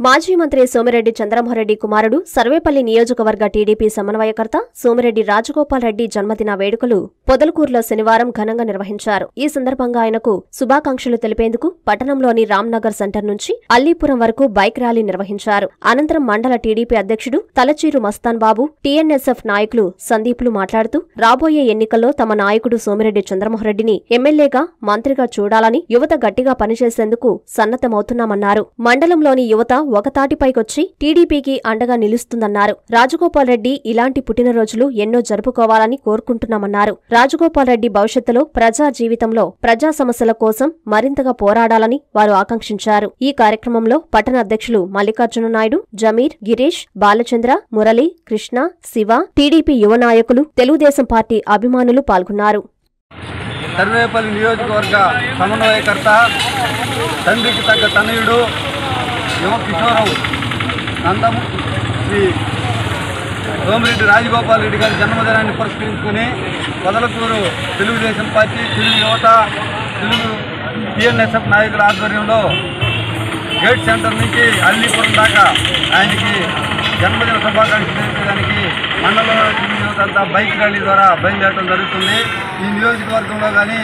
మాజీ మంత్రి సోమిరెడ్డి చంద్రమోహన్రెడ్డి కుమారుడు సర్వేపల్లి నియోజకవర్గ టీడీపీ సమన్వయకర్త సోమిరెడ్డి రాజగోపాల్ రెడ్డి జన్మదిన వేడుకలు పొదలకూరులో శనివారం ఘనంగా నిర్వహించారు ఈ సందర్భంగా ఆయనకు శుభాకాంక్షలు తెలిపేందుకు పట్టణంలోని రామ్నగర్ సెంటర్ నుంచి అల్లీపురం వరకు బైక్ ర్యాలీ నిర్వహించారు అనంతరం మండల టీడీపీ అధ్యక్షుడు తలచీరు మస్తాన్ బాబు టీఎన్ఎస్ఎఫ్ నాయకులు సందీపులు మాట్లాడుతూ రాబోయే ఎన్నికల్లో తమ నాయకుడు సోమిరెడ్డి చంద్రమోహన్రెడ్డిని ఎమ్మెల్యేగా మంత్రిగా చూడాలని యువత గట్టిగా పనిచేసేందుకు సన్నద్దమవుతున్నామన్నారు మండలంలోని యువత ఒకతాటిపైకొచ్చి టీడీపీకి అండగా నిలుస్తుందన్నారు రాజగోపాల్ రెడ్డి ఇలాంటి పుట్టినరోజులు ఎన్నో జరుపుకోవాలని కోరుకుంటున్నామన్నారు రాజగోపాల్ రెడ్డి భవిష్యత్తులో ప్రజా జీవితంలో ప్రజా సమస్యల కోసం మరింతగా పోరాడాలని వారు ఆకాంక్షించారు ఈ కార్యక్రమంలో పట్టణ అధ్యక్షులు మల్లికార్జున నాయుడు జమీర్ గిరీష్ బాలచంద్ర మురళి కృష్ణ శివ టీడీపీ యువ నాయకులు తెలుగుదేశం పార్టీ అభిమానులు పాల్గొన్నారు సర్వేపల్లి నియోజకవర్గ సమన్వయకర్త తండ్రికి తగ్గ తనయుడు యువ కిషోరం నందం శ్రీ సోమిరెడ్డి రాజగోపాల్ రెడ్డి గారి జన్మదినాన్ని పురస్కరించుకుని పొదలకూరు తెలుగుదేశం పార్టీ తెలుగు యువత తెలుగు టిఎన్ఎస్ఎఫ్ నాయకుల ఆధ్వర్యంలో గేట్ సెంటర్ నుంచి అల్లీపురం దాకా ఆయనకి జన్మదిన శుభాకాంక్షలు తెలిపేదానికి మండలంలో తెలుగు యువత అంతా బైక్ ర్యాలీ ద్వారా బయలుదేరడం జరుగుతుంది ఈ నియోజకవర్గంలో కానీ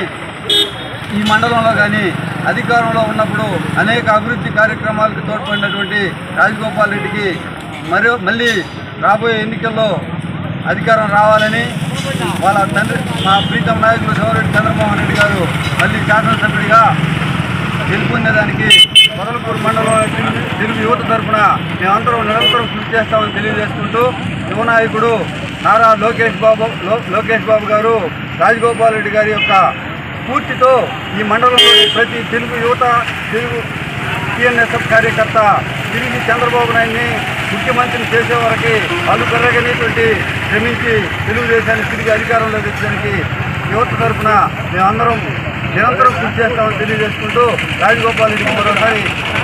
ఈ మండలంలో కానీ అధికారంలో ఉన్నప్పుడు అనేక అభివృద్ధి కార్యక్రమాలకు తోడ్పడినటువంటి రాజగోపాల్ రెడ్డికి మరియు మళ్ళీ రాబోయే ఎన్నికల్లో అధికారం రావాలని వాళ్ళ తండ్రి మా ప్రీతం నాయకులు శివరెడ్డి చంద్రమోహన్ రెడ్డి గారు మళ్ళీ శాసనసభ్యుడిగా గెలుపొందేదానికి మొదలపూర్ మండలంలో తెలుగు తెలుగు యువత తరఫున మేమందరం నిరంతరం కృషి చేస్తామని తెలియజేసుకుంటూ యువ నాయకుడు నారా లోకేష్ బాబు లో- లోకేష్ బాబు గారు రాజగోపాల్ రెడ్డి గారి యొక్క స్ఫూర్తితో ఈ మండలంలోని ప్రతి తెలుగు యువత తెలుగు టీఎన్ఎస్ఎఫ్ కార్యకర్త తిరిగి చంద్రబాబు నాయుడిని ముఖ్యమంత్రిని చేసే వరకు వాళ్ళు పెరగనేటువంటి శ్రమించి తెలుగుదేశాన్ని తిరిగి అధికారంలో తెచ్చడానికి యువత తరఫున మేమందరం నిరంతరం కృషి చేస్తామని తెలియజేసుకుంటూ రాజగోపాల్ రెడ్డికి మరోసారి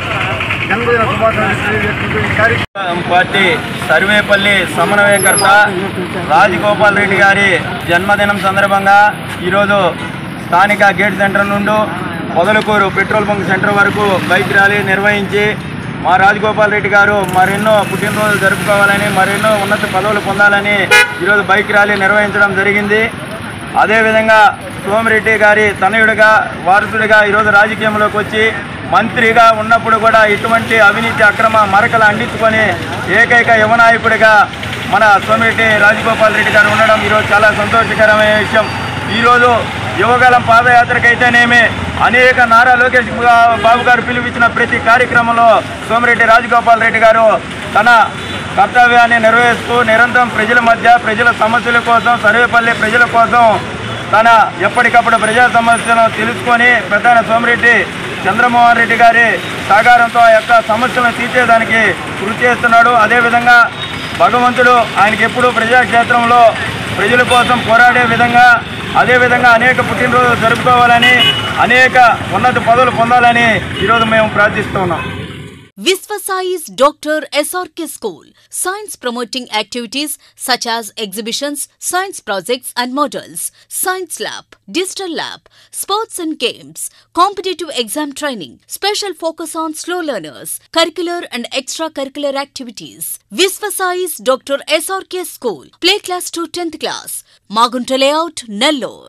జన్మదిన శుభాకాంక్షలు తెలియజేసుకుంటూ ఈ కార్యక్రమం పార్టీ సర్వేపల్లి సమన్వయకర్త రాజగోపాల్ రెడ్డి గారి జన్మదినం సందర్భంగా ఈరోజు స్థానిక గేట్ సెంటర్ నుండి పొదలకూరు పెట్రోల్ బంక్ సెంటర్ వరకు బైక్ ర్యాలీ నిర్వహించి మా రాజగోపాల్ రెడ్డి గారు మరెన్నో పుట్టినరోజులు జరుపుకోవాలని మరెన్నో ఉన్నత పదవులు పొందాలని ఈరోజు బైక్ ర్యాలీ నిర్వహించడం జరిగింది అదేవిధంగా సోమిరెడ్డి గారి తనయుడిగా వారసుడిగా ఈరోజు రాజకీయంలోకి వచ్చి మంత్రిగా ఉన్నప్పుడు కూడా ఇటువంటి అవినీతి అక్రమ మరకలు అందించుకొని ఏకైక యువ నాయకుడిగా మన సోమిరెడ్డి రాజగోపాల్ రెడ్డి గారు ఉండడం ఈరోజు చాలా సంతోషకరమైన విషయం ఈరోజు యువగలం పాదయాత్రకైతేనేమి అనేక నారా లోకేష్ బా- బాబు గారు పిలువిచ్చిన ప్రతి కార్యక్రమంలో సోమిరెడ్డి రాజగోపాల్ రెడ్డి గారు తన కర్తవ్యాన్ని నిర్వహిస్తూ నిరంతరం ప్రజల మధ్య ప్రజల సమస్యల కోసం సర్వేపల్లి ప్రజల కోసం తన ఎప్పటికప్పుడు ప్రజా సమస్యలను తెలుసుకొని ప్రధాన సోమిరెడ్డి చంద్రమోహన్ రెడ్డి గారి సహకారంతో ఆ యొక్క సమస్యలను తీర్చేదానికి కృషి చేస్తున్నాడు అదేవిధంగా భగవంతుడు ఆయనకి ఎప్పుడూ ప్రజాక్షేత్రంలో ప్రజల కోసం పోరాడే విధంగా అదేవిధంగా అనేక పుట్టినరోజులు జరుపుకోవాలని అనేక ఉన్నత పదవులు పొందాలని ఈరోజు మేము ప్రార్థిస్తున్నాం Visvasai's Dr. SRK School. Science promoting activities such as exhibitions, science projects and models, science lab, digital lab, sports and games, competitive exam training, special focus on slow learners, curricular and extracurricular activities. Visvasai's Dr. SRK School. Play class to 10th class. Magunta layout, Nellore.